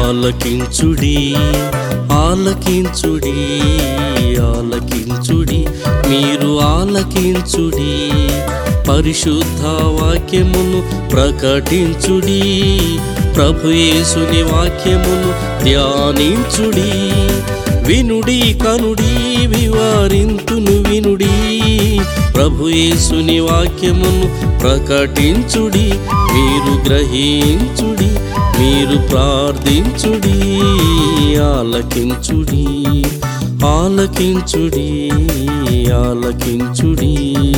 ఆలకించుడి ఆలకించుడి ఆలకించుడి మీరు ఆలకించుడి పరిశుద్ధ వాక్యమును ప్రకటించుడి ప్రభు యేసుని వాక్యమును ధ్యానించుడి వినుడి కనుడి వివరింతును వినుడి ప్రభు యేసుని వాక్యమును ప్రకటించుడి మీరు గ్రహించుడి మీరు ప్రార్థించుడి ఆలకించుడి ఆలకించుడి ఆలకించుడి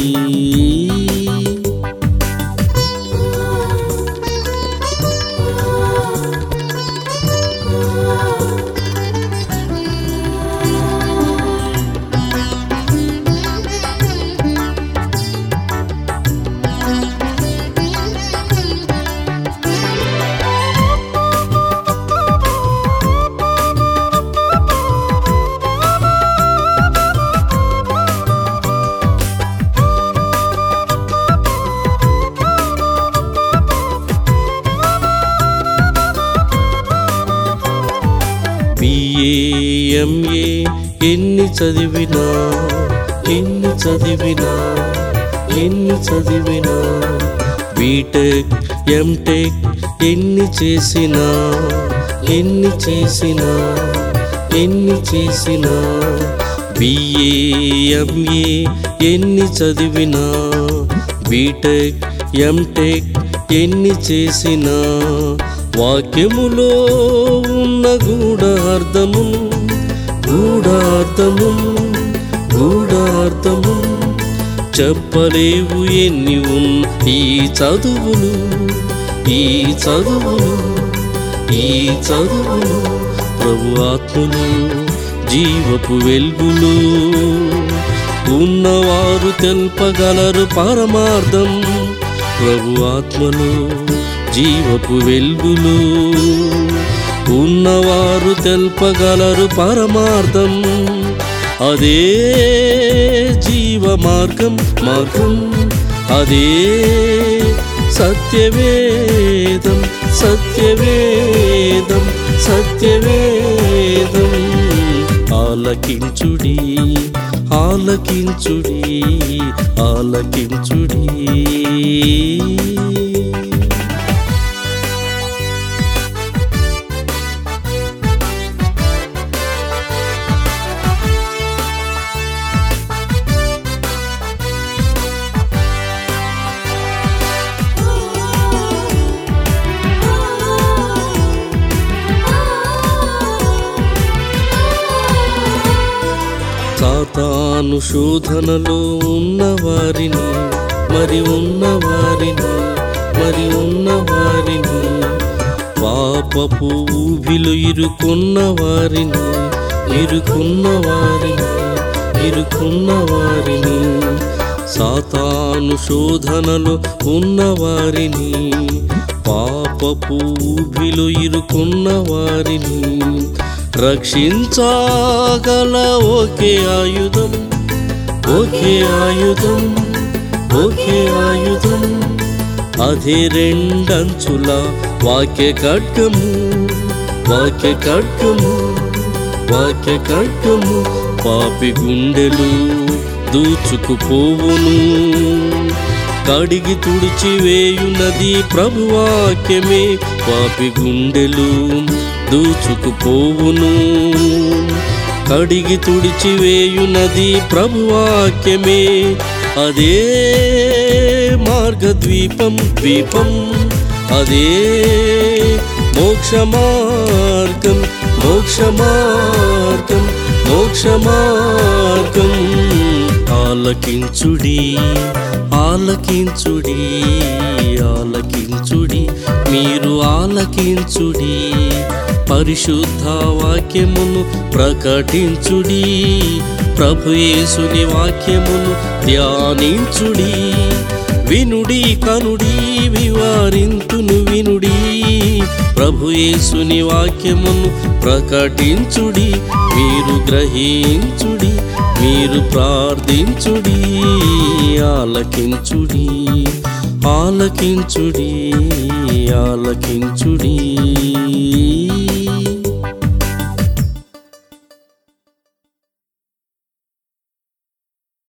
బిఏఎంఏ ఎన్ని చదివినా ఎన్ని చదివినా ఎన్ని చదివినా బీటెక్ ఎంటెక్ ఎన్ని చేసినా ఎన్ని చేసినా ఎన్ని చేసినా బిఏఎంఏ ఎన్ని చదివినా బీటెక్ ఎంటెక్ ఎన్ని చేసినా వాక్యములో ఉన్న గూఢార్థము గూఢార్థము గూఢార్థము చెప్పలేవు ఎన్ని ఉన్ ఈ చదువులు ఈ చదువులు ఈ చదువులు ప్రభు ఆత్మలు జీవపు వెలుగులు ఉన్నవారు తెల్పగలరు పరమార్థం ప్రభు ఆత్మలు జీవపు వెలుగులు ఉన్నవారు తెల్పగలరు పరమార్థం అదే జీవ మార్గం మార్గం అదే సత్యవేదం సత్యవేదం సత్యవేదం ఆలకించుడి ఆలకించుడి ఆలకించుడి సాతాను శోధనలో ఉన్నవారిని మరి ఉన్నవారిని మరి ఉన్నవారిని పాపపు ఊబిలో ఇరుకున్న వారిని ఇరుకున్న వారిని ఇరుకున్న వారిని సాతాను శోధనలో ఉన్నవారిని పాపపు ఊబిలో ఇరుకున్న వారిని రక్షించగల ఒకే ఆయుధం ఒకే ఆయుధం ఒకే ఆయుధం అదే రెండంచుల వాక్య ఖడ్గము వాక్య ఖడ్గము వాక్య ఖడ్గము పాపి గుండెలు దూచుకుపోవును కడిగి తుడిచి వేయునది ప్రభువాక్యమే పాపి గుండెలు దూచుకుపోవును కడిగి తుడిచి వేయునది ప్రభువాక్యమే అదే మార్గద్వీపం ద్వీపం అదే మోక్ష మార్గం మోక్ష మార్గం మోక్ష మార్గం ఆలకించుడి ఆలకించుడి ఆలకించుడి మీరు ఆలకించుడి పరిశుద్ధ వాక్యమును ప్రకటించుడి ప్రభు యేసుని వాక్యమును ధ్యానించుడి వినుడి కనుడి వివరింతును వినుడి ప్రభు యేసుని వాక్యమును ప్రకటించుడి మీరు గ్రహించుడి మీరు ప్రార్థించుడి ఆలకించుడి ఆలకించుడి ఆలకించుడి